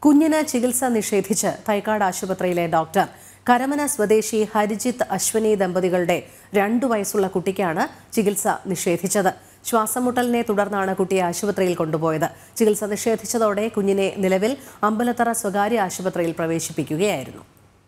കുഞ്ഞിന് ചികിത്സ നിഷേധിച്ച് തൈക്കാട് ആശുപത്രിയിലെ ഡോക്ടർ കരമന സ്വദേശി ഹരിജിത്ത് അശ്വനി ദമ്പതികളുടെ രണ്ടു വയസ്സുള്ള കുട്ടിക്കാണ് ചികിത്സ നിഷേധിച്ചത് ശ്വാസമുട്ടലിനെ തുടർന്നാണ് കുട്ടിയെ ആശുപത്രിയിൽ കൊണ്ടുപോയത് ചികിത്സ നിഷേധിച്ചതോടെ കുഞ്ഞിനെ നിലവിൽ അമ്പലത്തറ സ്വകാര്യ ആശുപത്രിയിൽ പ്രവേശിപ്പിക്കുകയായിരുന്നു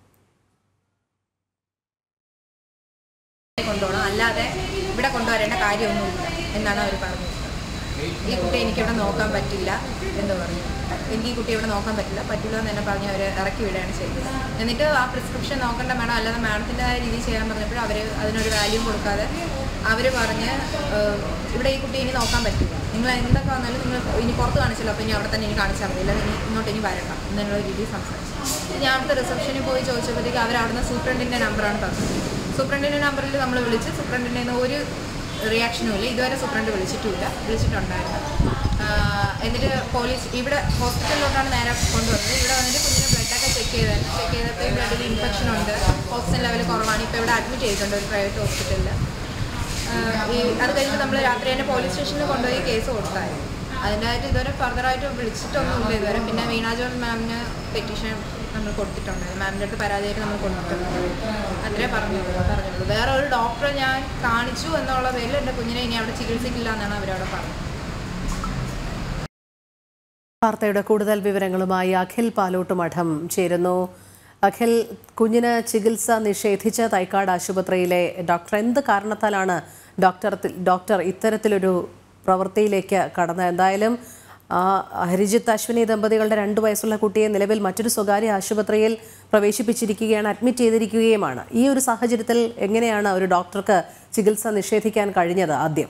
കൊണ്ടുപോകണം അല്ലാതെ ഇവിടെ കൊണ്ടുവരേണ്ട കാര്യമൊന്നുമില്ല എന്നാണ് അവർ പറഞ്ഞത് ഈ കുട്ടിയെ എനിക്കിവിടെ നോക്കാൻ പറ്റില്ല എന്ന് പറഞ്ഞു എനിക്ക് ഈ കുട്ടിയെ ഇവിടെ നോക്കാൻ പറ്റില്ല പറ്റില്ല എന്ന് തന്നെ പറഞ്ഞ് അവർ ഇറക്കി വിടുകയാണ് ചെയ്തത് എന്നിട്ട് ആ പ്രിസ്ക്രിപ്ഷൻ നോക്കേണ്ട മാഡം അല്ലാതെ മാഡത്തിൻ്റെതായ രീതിയിൽ ചെയ്യാൻ പറഞ്ഞപ്പോൾ അവർ അതിനൊരു വാല്യൂ കൊടുക്കാതെ അവർ പറഞ്ഞ് ഏഹ്, ഇവിടെ ഈ കുട്ടിയെ ഇനി നോക്കാൻ പറ്റില്ല നിങ്ങൾ എന്തൊക്കെ വന്നാലും നിങ്ങൾ ഇനി പുറത്ത് കാണിച്ചല്ലോ അപ്പോൾ ഇനി അവിടെ തന്നെ ഇനി കാണിച്ചാൽ മതി അല്ലാതെ ഇനി ഇങ്ങോട്ട് ഇനി വരണ്ട എന്നുള്ള രീതിയിൽ സംസാരിച്ചു ഞാൻ അവിടുത്തെ റിസപ്ഷനിൽ പോയി ചോദിച്ചപ്പോഴത്തേക്ക് അവർ അവിടുന്ന് സൂപ്രണ്ടിൻ്റെ നമ്പറാണ് തന്നത് സൂപ്രണ്ടിൻ്റെ നമ്പറിൽ നമ്മൾ വിളിച്ച് സൂപ്രണ്ടിൻ്റെ നിന്ന് ഒരു റിയാക്ഷനും ഇല്ല ഇതുവരെ സൂപ്രണ്ട് വിളിച്ചിട്ടുമില്ല വിളിച്ചിട്ടുണ്ടായിരുന്നു ആഹ് എന്നിട്ട് പോലീസ് ഇവിടെ ഹോസ്പിറ്റലിലോട്ടാണ് നേരെ കൊണ്ടുവന്നത് ഇവിടെ വന്നിട്ട് കുഞ്ഞിന് ബ്ലഡൊക്കെ ചെക്ക് ചെയ്തായിരുന്നു ചെക്ക് ചെയ്തപ്പോൾ ബ്ലഡിൽ ഇൻഫെക്ഷൻ ഉണ്ട് ഓക്സിജൻ ലെവൽ കുറവാണ് ഇപ്പോൾ ഇവിടെ അഡ്മിറ്റ് ചെയ്തിട്ടുണ്ട് ഒരു പ്രൈവറ്റ് ഹോസ്പിറ്റലിൽ ഈ അത് കഴിഞ്ഞ് നമ്മൾ രാത്രി തന്നെ പോലീസ് സ്റ്റേഷനിൽ കൊണ്ടുപോയി കേസ് കൊടുത്തായിരുന്നു അതിൻ്റെതായിട്ട് ഇതുവരെ ഫർദറായിട്ട് വിളിച്ചിട്ടൊന്നുമില്ല ഇതുവരെ പിന്നെ വീണ ജോൺ മാമിന് പെറ്റീഷൻ നമ്മൾ കൊടുത്തിട്ടുണ്ടായിരുന്നു മാമിൻ്റെ അടുത്ത് പരാതിയായിട്ട് നമ്മൾ കൊടുത്തിട്ടുണ്ട് അത്രേ പറഞ്ഞുള്ളൂ പറഞ്ഞുള്ളൂ വേറെ ഒരു ഡോക്ടറെ ഞാൻ കാണിച്ചു എന്നുള്ള പേരിൽ എൻ്റെ കുഞ്ഞിനെ ഇനി അവിടെ ചികിത്സിക്കില്ല എന്നാണ് അവരവിടെ പറഞ്ഞത് വാർത്തയുടെ കൂടുതൽ വിവരങ്ങളുമായി അഖിൽ പാലോട്ട് മഠം ചേരുന്നു അഖിൽ കുഞ്ഞിന് ചികിത്സ നിഷേധിച്ച തൈക്കാട് ആശുപത്രിയിലെ ഡോക്ടർ എന്ത് കാരണത്താലാണ് ഡോക്ടർ ഡോക്ടർ ഇത്തരത്തിലൊരു പ്രവൃത്തിയിലേക്ക് കടന്നത് എന്തായാലും ആ ഹരിജിത്ത് അശ്വിനി ദമ്പതികളുടെ രണ്ടു വയസ്സുള്ള കുട്ടിയെ നിലവിൽ മറ്റൊരു സ്വകാര്യ ആശുപത്രിയിൽ പ്രവേശിപ്പിച്ചിരിക്കുകയാണ് അഡ്മിറ്റ് ചെയ്തിരിക്കുകയുമാണ് ഈ ഒരു സാഹചര്യത്തിൽ എങ്ങനെയാണ് ഒരു ഡോക്ടർക്ക് ചികിത്സ നിഷേധിക്കാൻ കഴിഞ്ഞത് ആദ്യം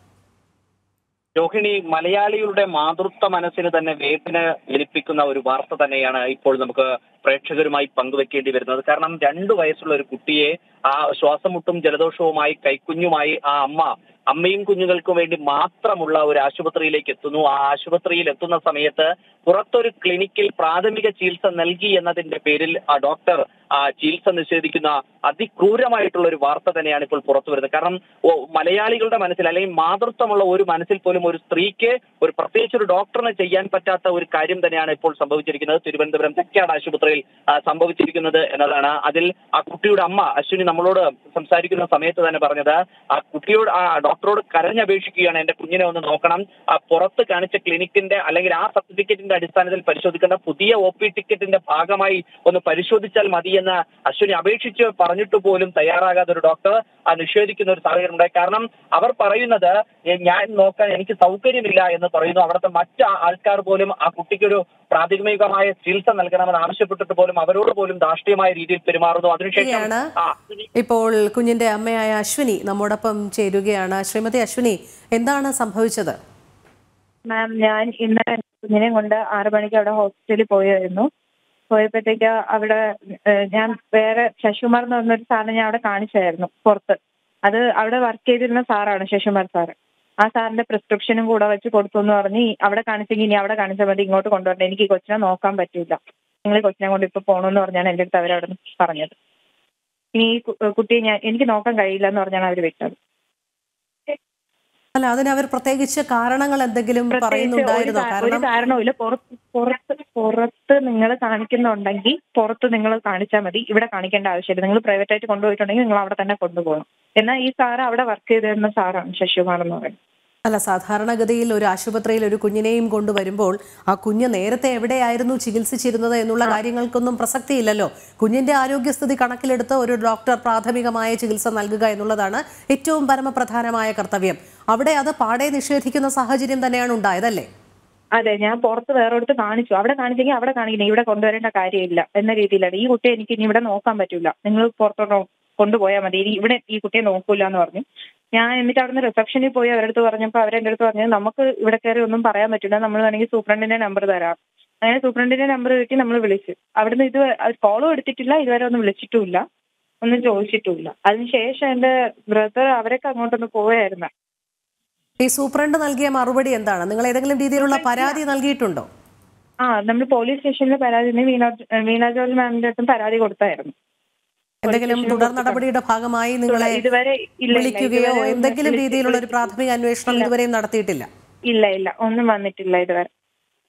രോഹിണി മലയാളികളുടെ മാതൃത്വ മനസ്സിന് തന്നെ വേദന ജനിപ്പിക്കുന്ന ഒരു വാർത്ത തന്നെയാണ് ഇപ്പോൾ നമുക്ക് പ്രേക്ഷകരുമായി പങ്കുവെക്കേണ്ടി വരുന്നത് കാരണം രണ്ടു വയസ്സുള്ള ഒരു കുട്ടിയെ ആ ശ്വാസമുട്ടും ജലദോഷവുമായി കൈക്കുഞ്ഞുമായി ആ അമ്മ അമ്മയും കുഞ്ഞുങ്ങൾക്കും വേണ്ടി മാത്രമുള്ള ഒരു ആശുപത്രിയിലേക്ക് എത്തുന്നു ആ ആശുപത്രിയിൽ എത്തുന്ന സമയത്ത് പുറത്തൊരു ക്ലിനിക്കിൽ പ്രാഥമിക ചികിത്സ നൽകി എന്നതിന്റെ പേരിൽ ആ ഡോക്ടർ ആ ചികിത്സ നിഷേധിക്കുന്ന അതിക്രൂരമായിട്ടുള്ള ഒരു വാർത്ത തന്നെയാണ് ഇപ്പോൾ പുറത്തു വരുന്നത് കാരണം ഓ, മലയാളികളുടെ മനസ്സിൽ അല്ലെങ്കിൽ മാതൃത്വമുള്ള ഒരു മനസ്സിൽ പോലും ഒരു സ്ത്രീക്ക് ഒരു പ്രത്യേകിച്ച് ഒരു ഡോക്ടറിന് ചെയ്യാൻ പറ്റാത്ത ഒരു കാര്യം തന്നെയാണ് ഇപ്പോൾ സംഭവിച്ചിരിക്കുന്നത് തിരുവനന്തപുരം തെക്കാട് ആശുപത്രിയിൽ ആ, സംഭവിച്ചിരിക്കുന്നത് എന്നതാണ് അതിൽ ആ കുട്ടിയുടെ അമ്മ അശ്വിനി നമ്മളോട് സംസാരിക്കുന്ന സമയത്ത് തന്നെ പറഞ്ഞത് ആ കുട്ടിയോട് ആ ഡോക്ടറോട് കരഞ്ഞപേക്ഷിക്കുകയാണ് എന്റെ കുഞ്ഞിനെ ഒന്ന് നോക്കണം ആ പുറത്ത് കാണിച്ച ക്ലിനിക്കിന്റെ അല്ലെങ്കിൽ ആ സർട്ടിഫിക്കറ്റിന്റെ അടിസ്ഥാനത്തിൽ പരിശോധിക്കേണ്ട പുതിയ ഒ പി ടിക്കറ്റിന്റെ ഭാഗമായി ഒന്ന് പരിശോധിച്ചാൽ മതിയെന്ന് അശ്വിനി അപേക്ഷിച്ച് പറഞ്ഞിട്ട് പോലും തയ്യാറാകാത്ത ഒരു ഡോക്ടർ ആ നിഷേധിക്കുന്ന ഒരു സാഹചര്യം ഉണ്ടായി കാരണം അവർ പറയുന്നത് "ഏ, ഞാൻ നോക്കാൻ എനിക്ക് സൗകര്യമില്ല എന്ന് പറയുന്നു അവിടുത്തെ മറ്റ് ആ- ആൾക്കാർ പോലും ആ കുട്ടിക്കൊരു പ്രാഥമികമായ ചികിത്സ നൽകണമെന്ന് ആവശ്യപ്പെട്ടിട്ട് പോലും അവരോട് പോലും ധാർഷ്ട്യമായ രീതിയിൽ പെരുമാറുന്നു അതിനുശേഷം ശരിയാണ്. ആ, ഇപ്പോൾ കുഞ്ഞിന്റെ അമ്മയായ അശ്വിനി നമ്മോടൊപ്പം ചേരുകയാണ് ശ്രീമതി അശ്വിനി എന്താണ് സംഭവിച്ചത് മാം ഞാൻ ഇന്ന് കുഞ്ഞിനെ കൊണ്ട് ആറ് മണിക്ക് അവിടെ ഹോസ്പിറ്റലിൽ പോയായിരുന്നു പോയപ്പോഴത്തേക്ക് അവിടെ ഏഹ്, ഞാൻ വേറെ ശശികുമാർ എന്ന് പറഞ്ഞൊരു സാറിനെ ഞാൻ അവിടെ കാണിച്ചായിരുന്നു പുറത്ത് അത് അവിടെ വർക്ക് ചെയ്തിരുന്ന സാറാണ് ശശികുമാർ സാറ് ആ സാറിന്റെ പ്രിസ്ക്രിപ്ഷനും കൂടെ വെച്ച് കൊടുത്തു എന്ന് പറഞ്ഞ് ഈ അവിടെ കാണിച്ചെങ്കിൽ ഇനി അവിടെ കാണിച്ചാൽ മതി ഇങ്ങോട്ട് കൊണ്ടുവരണ്ട എനിക്ക് ഈ കൊച്ചിനെ നോക്കാൻ പറ്റില്ല നിങ്ങൾ ഈ കൊച്ചിനെ കൊണ്ട് ഇപ്പൊ പോകണമെന്ന് പറഞ്ഞാണ് എൻ്റെ അടുത്ത് അവരവിടെ നിന്ന് പറഞ്ഞത് ഇനി ഈ കു- കുട്ടിയെ ഞാൻ എനിക്ക് നോക്കാൻ കഴിയില്ല എന്ന് പറഞ്ഞാണ് അവർ വിട്ടത് അല്ല അതിന് അവർ പ്രത്യേകിച്ച് കാരണങ്ങൾ എന്തെങ്കിലും പ്രത്യേകിച്ച് ഒരു പറയുന്നുണ്ടായിരുന്നോ കാ- ഒരു കാരണം കാരണവുമില്ല പുറത്ത് പുറത്ത് പുറത്ത് നിങ്ങൾ കാണിക്കുന്നുണ്ടെങ്കിൽ പുറത്ത് നിങ്ങൾ കാണിച്ചാൽ മതി ഇവിടെ കാണിക്കേണ്ട ആവശ്യമില്ല നിങ്ങൾ പ്രൈവറ്റ് ആയിട്ട് കൊണ്ടുപോയിട്ടുണ്ടെങ്കിൽ നിങ്ങൾ അവിടെ തന്നെ കൊണ്ടുപോകണം എന്നാൽ ഈ സാറ് അവിടെ വർക്ക് ചെയ്തിരുന്ന സാറാണ് ശശികുമാർ എന്ന് പറയുന്നത് അല്ല സാധാരണഗതിയിൽ ഒരു ആശുപത്രിയിൽ ഒരു കുഞ്ഞിനെയും കൊണ്ടുവരുമ്പോൾ ആ കുഞ്ഞ് നേരത്തെ എവിടെയായിരുന്നു ചികിത്സിച്ചിരുന്നത് എന്നുള്ള കാര്യങ്ങൾക്കൊന്നും പ്രസക്തിയില്ലല്ലോ കുഞ്ഞിന്റെ ആരോഗ്യസ്ഥിതി കണക്കിലെടുത്ത് ഒരു ഡോക്ടർ പ്രാഥമികമായ ചികിത്സ നൽകുക എന്നുള്ളതാണ് ഏറ്റവും പരമപ്രധാനമായ കർത്തവ്യം അവിടെ അത് പാടെ നിഷേധിക്കുന്ന സാഹചര്യം തന്നെയാണ് ഉണ്ടായതല്ലേ അതെ ഞാൻ പുറത്ത് വേറൊരിടത്ത് കാണിച്ചു അവിടെ കാണിച്ചെങ്കിൽ അവിടെ കാണിക്കണം ഇവിടെ കൊണ്ടുവരേണ്ട കാര്യമില്ല എന്ന രീതിയിലാണ് ഈ കുട്ടിയെ എനിക്ക് ഇനി ഇവിടെ നോക്കാൻ പറ്റില്ല നിങ്ങൾ പുറത്തോട്ടോ കൊണ്ടുപോയാൽ മതി ഇനി ഇവിടെ ഈ കുട്ടിയെ നോക്കൂല എന്ന് പറഞ്ഞു ഞാൻ എന്നിട്ട് അവിടുന്ന് റിസപ്ഷനിൽ പോയി അവരുടെ അടുത്ത് പറഞ്ഞപ്പോൾ അവരെന്റെ അടുത്ത് പറഞ്ഞത് നമുക്ക് ഇവിടെ കയറി ഒന്നും പറയാൻ പറ്റില്ല നമ്മൾ വേണമെങ്കിൽ സൂപ്രണ്ടിന്റെ നമ്പർ തരാം അങ്ങനെ സൂപ്രണ്ടിന്റെ നമ്പർ കിട്ടി നമ്മൾ വിളിച്ചു അവിടുന്ന് ഇത് കോളും എടുത്തിട്ടില്ല ഇതുവരെ ഒന്നും വിളിച്ചിട്ടുമില്ല ഒന്നും ചോദിച്ചിട്ടുമില്ല അതിനുശേഷം എന്റെ ബ്രദർ അവരൊക്കെ അങ്ങോട്ടൊന്ന് പോയായിരുന്നു ഈ സൂപ്രണ്ട് നൽകിയ മറുപടി എന്താണ് നിങ്ങൾ ഏതെങ്കിലും രീതിയിലുള്ള പരാതി നൽകിയിട്ടുണ്ടോ ആ നമ്മൾ പോലീസ് സ്റ്റേഷനിൽ പരാതി ഉണ്ടെങ്കിൽ വീണ വീണ ജോർജ് മാമിന്റെ അടുത്തും പരാതി കൊടുത്തായിരുന്നു എന്തെങ്കിലും തുടർ നടപടിയുടെ ഭാഗമായി നിങ്ങളെ ഇതുവരെ ഇല്ല, ഇല്ല, വിളിക്കുകയോ ഇതുവരെ ഒന്നും എന്തെങ്കിലും വിളിച്ച് രീതിയിലുള്ള ഒരു പ്രാഥമിക അന്വേഷണം ഇതുവരെയും നടത്തിയിട്ടില്ല ഇല്ല ഇല്ല ഒന്നും വന്നിട്ടില്ല ഇതുവരെ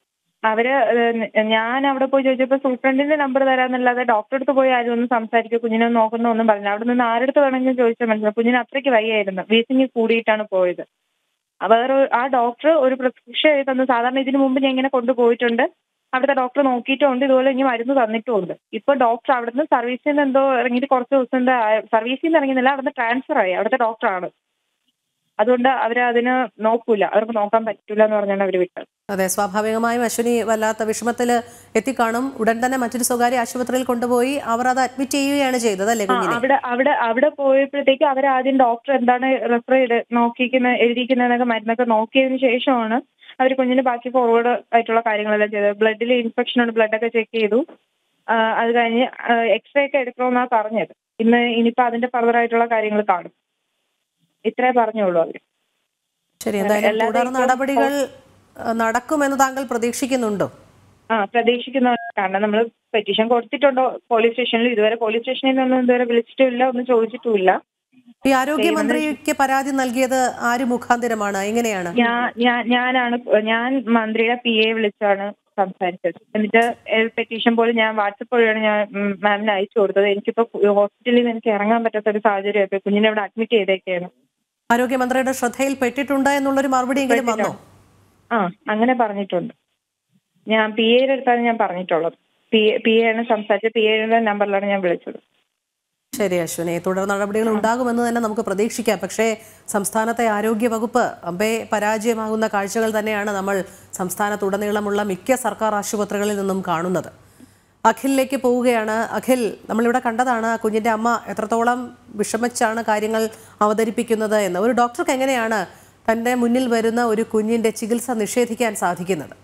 അവര് ഏഹ് ഞാൻ അവിടെ പോയി ചോദിച്ചപ്പോ സൂപ്രണ്ടിന്റെ നമ്പർ തരാന്നല്ലാതെ ഡോക്ടറെ അടുത്ത് പോയി ആരും ഒന്നും സംസാരിക്കുക കുഞ്ഞിനെ നോക്കുന്ന ഒന്നും പറഞ്ഞില്ല അവിടെ നിന്ന് ആരുടെ അടുത്ത് വേണമെങ്കിലും ചോദിച്ചാൽ മനസ്സിലാവും കുഞ്ഞിന് അത്രയ്ക്ക് വയ്യായിരുന്നു വീസിങ് കൂടിയിട്ടാണ് പോയത് വേറെ ആ ഡോക്ടർ ഒരു പ്രിസ്ക്രിപ്ഷൻ എഴുതി തന്നു സാധാരണ ഇതിനു മുമ്പ് ഞാൻ ഇങ്ങനെ കൊണ്ടുപോയിട്ടുണ്ട് അവിടുത്തെ ഡോക്ടർ നോക്കിയിട്ടുമുണ്ട് ഇതുപോലെ ഇനി മരുന്ന് തന്നിട്ടുമുണ്ട് ഇപ്പൊ ഡോക്ടർ അവിടുന്ന് സർവീസിൽ നിന്ന് എന്തോ ഇറങ്ങിയിട്ട് കുറച്ച് ദിവസം എന്താ സർവീസിൽ നിന്ന് ഇറങ്ങിയില്ല അവിടുന്ന് ട്രാൻസ്ഫർ ആയി അവിടുത്തെ ഡോക്ടറാണ് അതുകൊണ്ട് അവർ അതിന് നോക്കൂല അവർക്ക് നോക്കാൻ പറ്റൂല എന്ന് പറഞ്ഞാണ് അവർ വിട്ടത് അതെ സ്വാഭാവികമായും അശ്വിനി വല്ലാത്ത വിഷമത്തിൽ എത്തിക്കാണും ഉടൻ തന്നെ മറ്റൊരു സ്വകാര്യ ആശുപത്രിയിൽ കൊണ്ടുപോയി അവർ അത് അഡ്മിറ്റ് ചെയ്യുകയാണ് ചെയ്തത് അല്ലേ ആ, കുഞ്ഞിനെ അവിടെ അവിടെ അവിടെ പോയപ്പോഴത്തേക്ക് അവർ ആദ്യം ഡോക്ടർ എന്താണ് റെഫർ ചെയ്ത് നോക്കിക്കുന്ന എഴുതിക്കുന്നതൊക്കെ മരുന്നൊക്കെ നോക്കിയതിന് ശേഷമാണ് അവർ കുഞ്ഞിന് ബാക്കി ഫോർവേഡ് ആയിട്ടുള്ള കാര്യങ്ങളെല്ലാം ചെയ്തത് ബ്ലഡിൽ ഇൻഫെക്ഷൻ ഉണ്ട് ബ്ലഡൊക്കെ ചെക്ക് ചെയ്തു ആ, അത് കഴിഞ്ഞ് എക്സ്റേ ഒക്കെ എടുക്കണമെന്നാണ് പറഞ്ഞത് ഇന്ന് ഇനിയിപ്പോ അതിന്റെ ഫർദർ ആയിട്ടുള്ള കാര്യങ്ങൾ കാണും ഇത്രേ പറഞ്ഞുള്ളൂ അവര് ശരി എന്തായാലും അല്ലാതെ തുടർ ഇപ്പോൾ- നടപടികൾ അഹ്, നടക്കുമെന്ന് താങ്കൾ പ്രതീക്ഷിക്കുന്നുണ്ടോ ആ പ്രതീക്ഷിക്കുന്ന കാരണം നമ്മൾ പെറ്റീഷൻ കൊടുത്തിട്ടുണ്ടോ പോലീസ് സ്റ്റേഷനിൽ ഇതുവരെ പോലീസ് സ്റ്റേഷനിൽ നിന്നൊന്നും ഇതുവരെ വിളിച്ചിട്ടുമില്ല ഒന്നും ചോദിച്ചിട്ടുമില്ല ഈ ആരോഗ്യമന്ത്രിക്ക് പരാതി നൽകിയത് ആര് മുഖാന്തിരമാണ് എങ്ങനെയാണ് ഞാൻ ഞാൻ ഞാനാണ് ഞാൻ മന്ത്രിയുടെ പി എ വിളിച്ചാണ് സംസാരിച്ചത് എന്നിട്ട് പെറ്റീഷൻ പോലും ഞാൻ വാട്സപ്പ് വഴിയാണ് ഞാൻ മാമിന് അയച്ചു കൊടുത്തത് എനിക്കിപ്പോ ഹോസ്പിറ്റലിൽ നിന്ന് എനിക്ക് ഇറങ്ങാൻ പറ്റാത്ത ഒരു സാഹചര്യം കുഞ്ഞിനെ ഇവിടെ അഡ്മിറ്റ് ചെയ്തേക്കാണ് ആരോഗ്യമന്ത്രിയുടെ ശ്രദ്ധയിൽ പെട്ടിട്ടുണ്ട് എന്നുള്ളൊരു മറുപടിയെങ്കിലും വന്നോ ആ അങ്ങനെ പറഞ്ഞിട്ടുണ്ട് ഞാൻ പി എയുടെ അടുത്താണ് ഞാൻ പറഞ്ഞിട്ടുള്ളത് പി പി എ ആണ് സംസാരിച്ചത് പി എയുടെ നമ്പറിലാണ് ഞാൻ വിളിച്ചത് ശരി അശ്വിനി തുടർ നടപടികൾ ഉണ്ടാകുമെന്ന് തന്നെ നമുക്ക് പ്രതീക്ഷിക്കാം പക്ഷേ സംസ്ഥാനത്തെ ആരോഗ്യ വകുപ്പ് അമ്പേ പരാജയമാകുന്ന കാഴ്ചകൾ തന്നെയാണ് നമ്മൾ സംസ്ഥാനത്തുടനീളമുള്ള മിക്ക സർക്കാർ ആശുപത്രികളിൽ നിന്നും കാണുന്നത് അഖിലിലേക്ക് പോവുകയാണ് അഖിൽ നമ്മളിവിടെ കണ്ടതാണ് ആ കുഞ്ഞിന്റെ അമ്മ എത്രത്തോളം വിഷമിച്ചാണ് കാര്യങ്ങൾ അവതരിപ്പിക്കുന്നത് എന്ന് ഒരു ഡോക്ടർക്ക് എങ്ങനെയാണ് തന്റെ മുന്നിൽ വരുന്ന ഒരു കുഞ്ഞിന്റെ ചികിത്സ നിഷേധിക്കാൻ സാധിക്കുന്നത്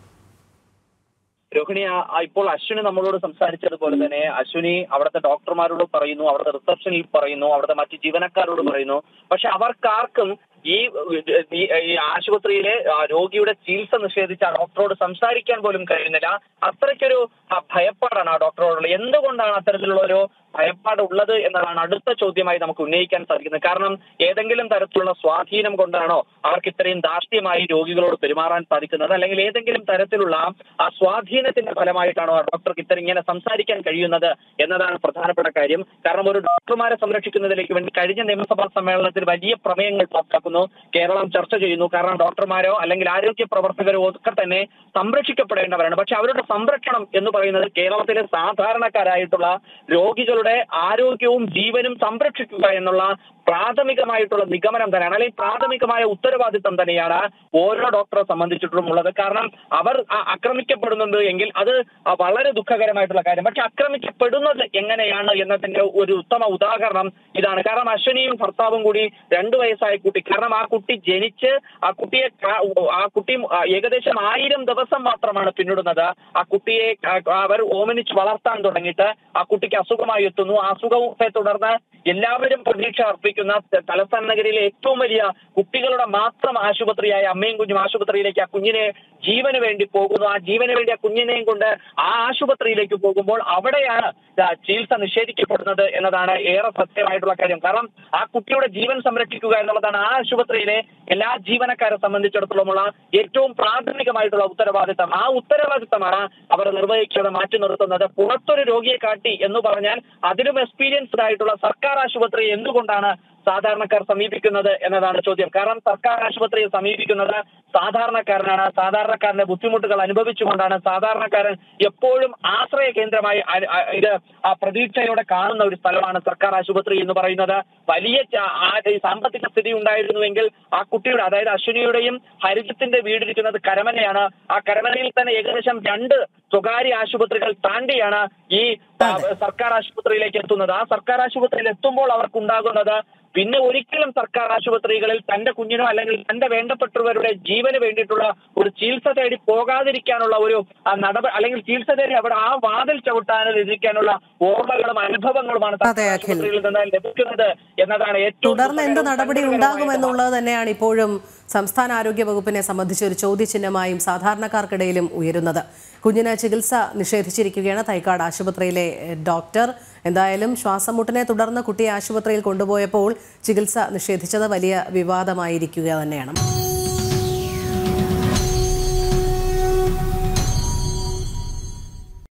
രോഹിണി ആ- ആ ഇപ്പോൾ അശ്വിനി നമ്മളോട് സംസാരിച്ചതുപോലെ തന്നെ അശ്വിനി അവിടുത്തെ ഡോക്ടർമാരോട് പറയുന്നു അവിടുത്തെ റിസപ്ഷനിൽ പറയുന്നു അവിടുത്തെ മറ്റ് ജീവനക്കാരോട് പറയുന്നു പക്ഷെ അവർക്കാർക്കും ഈ ഈ ഈ ആശുപത്രിയിലെ ആ, രോഗിയുടെ ചികിത്സ നിഷേധിച്ച ആ ഡോക്ടറോട് സംസാരിക്കാൻ പോലും കഴിയുന്നില്ല അത്രയ്ക്കൊരു ആ, ഭയപ്പാടാണ് ആ ഡോക്ടറോടുള്ളത് എന്തുകൊണ്ടാണ് അത്തരത്തിലുള്ള ഒരു ഭയപ്പാട് ഉള്ളത് എന്നതാണ് അടുത്ത ചോദ്യമായി നമുക്ക് ഉന്നയിക്കാൻ സാധിക്കുന്നത് കാരണം ഏതെങ്കിലും തരത്തിലുള്ള സ്വാധീനം കൊണ്ടാണോ അവർക്ക് ഇത്രയും ധാർഷ്ട്യമായി രോഗികളോട് പെരുമാറാൻ സാധിക്കുന്നത് അല്ലെങ്കിൽ ഏതെങ്കിലും തരത്തിലുള്ള ആ സ്വാധീനത്തിന്റെ ഫലമായിട്ടാണോ ആ ഡോക്ടർക്ക് ഇത്തരം ഇങ്ങനെ സംസാരിക്കാൻ കഴിയുന്നത് എന്നതാണ് പ്രധാനപ്പെട്ട കാര്യം കാരണം ഒരു ഡോക്ടർമാരെ സംരക്ഷിക്കുന്നതിലേക്ക് വേണ്ടി കഴിഞ്ഞ നിയമസഭാ സമ്മേളനത്തിൽ വലിയ പ്രമേയങ്ങൾ പാസ്സാക്കുന്നു കേരളം ചർച്ച ചെയ്യുന്നു കാരണം ഡോക്ടർമാരോ അല്ലെങ്കിൽ ആരോഗ്യ പ്രവർത്തകരോ ഒക്കെ തന്നെ സംരക്ഷിക്കപ്പെടേണ്ടവരാണ് പക്ഷെ അവരുടെ സംരക്ഷണം എന്ന് പറയുന്നത് കേരളത്തിലെ സാധാരണക്കാരായിട്ടുള്ള രോഗികളുടെ ആരോഗ്യവും ജീവനും സംരക്ഷിക്കുക എന്നുള്ള പ്രാഥമികമായിട്ടുള്ള നിഗമനം തന്നെയാണ് അല്ലെങ്കിൽ പ്രാഥമികമായ ഉത്തരവാദിത്തം തന്നെയാണ് ഓരോ ഡോക്ടറെ സംബന്ധിച്ചിട്ടും ഉള്ളത് കാരണം അവർ ആ ആക്രമിക്കപ്പെടുന്നുണ്ട് എങ്കിൽ അത് ആ വളരെ ദുഃഖകരമായിട്ടുള്ള കാര്യം പക്ഷെ ആക്രമിക്കപ്പെടുന്നത് എങ്ങനെയാണ് എന്നതിന്റെ ഒരു ഉത്തമ ഉദാഹരണം ഇതാണ് കാരണം അശ്വനിയും ഭർത്താവും കൂടി രണ്ടു വയസ്സായ കുട്ടി കാരണം ആ കുട്ടി ജനിച്ച് ആ കുട്ടിയെ കാ- ആ കുട്ടി ആ ഏകദേശം ആയിരം ദിവസം മാത്രമാണ് പിന്നിടുന്നത് ആ കുട്ടിയെ ആ- അവർ ഓമനിച്ച് വളർത്താൻ തുടങ്ങിയിട്ട് ആ കുട്ടിക്ക് അസുഖമായി എത്തുന്നു ആ അസുഖത്തെ തുടർന്ന് എല്ലാവരും പ്രതീക്ഷ അർപ്പിക്കുന്ന തലസ്ഥാന നഗരിയിലെ ഏറ്റവും വലിയ കുട്ടികളുടെ മാത്രം ആശുപത്രിയായ അമ്മയും കുഞ്ഞും ആശുപത്രിയിലേക്ക് ആ കുഞ്ഞിനെ ജീവന് വേണ്ടി പോകുന്നു ആ ജീവന് വേണ്ടി ആ കുഞ്ഞിനെയും കൊണ്ട് ആ ആശുപത്രിയിലേക്ക് പോകുമ്പോൾ അവിടെയാണ് ആ ചികിത്സ നിഷേധിക്കപ്പെടുന്നത് എന്നതാണ് ഏറെ സത്യമായിട്ടുള്ള കാര്യം കാരണം ആ കുട്ടിയുടെ ജീവൻ സംരക്ഷിക്കുക എന്നുള്ളതാണ് ആ ആശുപത്രിയിലെ എല്ലാ ജീവനക്കാരെ സംബന്ധിച്ചിടത്തോളമുള്ള ഏറ്റവും പ്രാഥമികമായിട്ടുള്ള ഉത്തരവാദിത്തം ആ ഉത്തരവാദിത്തമാണ് അവർ നിർവഹിക്കാതെ മാറ്റി നിർത്തുന്നത് പുറത്തൊരു രോഗിയെ കാട്ടി എന്ന് പറഞ്ഞാൽ അതിലും എക്സ്പീരിയൻസ്ഡ് ആയിട്ടുള്ള സർക്കാർ ആശുപത്രി എന്തുകൊണ്ടാണ് സാധാരണക്കാർ സമീപിക്കുന്നത് എന്നതാണ് ചോദ്യം കാരണം സർക്കാർ ആശുപത്രിയെ സമീപിക്കുന്നത് സാധാരണക്കാരനാണ് സാധാരണക്കാരന്റെ ബുദ്ധിമുട്ടുകൾ അനുഭവിച്ചുകൊണ്ടാണ് സാധാരണക്കാരൻ എപ്പോഴും ആശ്രയ കേന്ദ്രമായി അ- അ- ഇത് ആ പ്രതീക്ഷയോടെ കാണുന്ന ഒരു സ്ഥലമാണ് സർക്കാർ ആശുപത്രി എന്ന് പറയുന്നത് വലിയ ച- ആ ഈ സാമ്പത്തിക സ്ഥിതി ഉണ്ടായിരുന്നുവെങ്കിൽ ആ കുട്ടിയുടെ അതായത് അശ്വിനിയുടെയും ഹരിതത്തിന്റെ വീടിരിക്കുന്നത് കരമനയാണ് ആ കരമനയിൽ തന്നെ ഏകദേശം രണ്ട് സ്വകാര്യ ആശുപത്രികൾ താണ്ടിയാണ് ഈ ആ, സർക്കാർ ആശുപത്രിയിലേക്ക് എത്തുന്നത് ആ സർക്കാർ ആശുപത്രിയിൽ എത്തുമ്പോൾ അവർക്കുണ്ടാകുന്നത് പിന്നെ ഒരിക്കലും സർക്കാർ ആശുപത്രികളിൽ തന്റെ കുഞ്ഞിനോ അല്ലെങ്കിൽ തന്റെ വേണ്ടപ്പെട്ടവരുടെ ജീവന് വേണ്ടിയിട്ടുള്ള ഒരു ചികിത്സ തേടി പോകാതിരിക്കാനുള്ള ഒരു ആ, നടപടി അല്ലെങ്കിൽ ചികിത്സ തേടി അവിടെ ആ വാതിൽ ചവിട്ടാനിരിക്കാനുള്ള ഓർമ്മകളും അനുഭവങ്ങളുമാണ് അതെ, സർക്കാർ അഖിൽ. ആശുപത്രിയിൽ നിന്ന് ലഭിക്കുന്നത് എന്നതാണ് ഏറ്റവും തുടർന്ന് എന്ത് ദുഃഖകരവും നടപടി സങ്കടകരവുമായിട്ടുള്ള ഉണ്ടാകുമെന്നുള്ളത് തന്നെയാണ് ഇപ്പോഴും സംസ്ഥാന ആരോഗ്യ വകുപ്പിനെ സംബന്ധിച്ച് ഒരു ചോദ്യചിഹ്നമായും സാധാരണക്കാർക്കിടയിലും ഉയരുന്നത് കുഞ്ഞിന് ചികിത്സ നിഷേധിച്ചിരിക്കുകയാണ് തൈക്കാട് ആശുപത്രിയിലെ എഹ്, ഡോക്ടർ എന്തായാലും ശ്വാസം മുട്ടിനെ തുടർന്ന് കുട്ടിയെ ആശുപത്രിയിൽ കൊണ്ടുപോയപ്പോൾ ചികിത്സ നിഷേധിച്ചത് വലിയ വിവാദമായിരിക്കുക തന്നെയാണ്